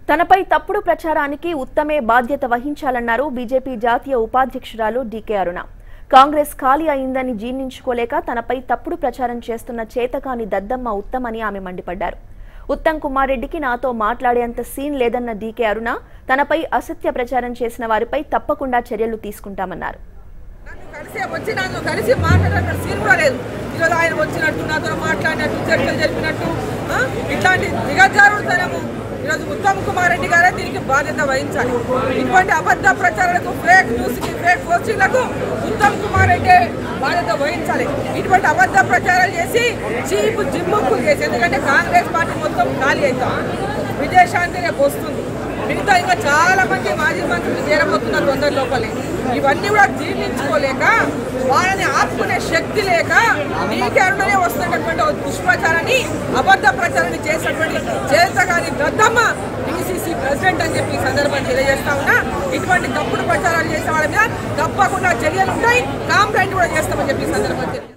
తనపై తప్పుడు ప్రచారానికి ఉత్తమే బాధ్యత వహించాలన్నారు బీజేపీ జాతీయ ఉపాధ్యక్షురాలు డీకే అరుణ కాంగ్రెస్ ఖాళీ అయిందని జీర్ణించుకోలేక తనపై తప్పుడు ప్రచారం చేస్తున్న చేతకాని దద్దమ్మ ఉత్తమని ఆమె మండిపడ్డారు ఉత్తమ్ కుమార్ రెడ్డికి నాతో మాట్లాడేంత సీన్ లేదన్న డీకే అరుణ తనపై అసత్య ప్రచారం చేసిన వారిపై తప్పకుండా చర్యలు తీసుకుంటామన్నారు నన్ను కలిసి వచ్చి నన్ను కలిసి మాట్లాడినట్టు సీన్ కూడా లేదు ఈరోజు ఆయన వచ్చినట్టు నాతో మాట్లాడినట్టు చర్చలు జరిపినట్టు ఆ, ఇట్లాంటి దిగజారుడుతనము ఈరోజు ఉత్తమ్ కుమార్ రెడ్డి గారే దీనికి బాధ్యత వహించాలి ఇటువంటి అబద్ధ ప్రచారాలకు ఫేక్ న్యూస్ కి ఫేక్ పోస్టింగ్లకు ఉత్తమ్ కుమార్ రెడ్డి బాధ్యత వహించాలి ఇటువంటి అబద్ధ ప్రచారాలు చేసి చీప్ జిమ్ముక్కులు చేసి ఎందుకంటే కాంగ్రెస్ పార్టీ మొత్తం ఖాళీ అవుతాం విజయశాంతి రేపు వస్తుంది మిగతా ఇంకా చాలా మంది మాజీ మంత్రులు చేరబోతున్నారు కొందరి లోపలే ఇవన్నీ కూడా జీర్ణించుకోలేక వాళ్ళని ఆపుకునే శక్తి లేక నీకెరుడనే వస్తున్నటువంటి ఒక దుష్ప్రచారాన్ని అబద్ధ ప్రచారాన్ని చేసినటువంటి చేతగాని దద్దమ్మ పిసిసి ప్రెసిడెంట్ అని చెప్పి ఈ సందర్భంగా తెలియజేస్తా ఉన్నా ఇటువంటి తప్పుడు ప్రచారాలు చేసే వాళ్ళ మీద తప్పకుండా చర్యలు ఉంటాయి కాంప్లైంట్ కూడా చేస్తామని చెప్పి ఈ సందర్భంగా తెలియజేస్తాం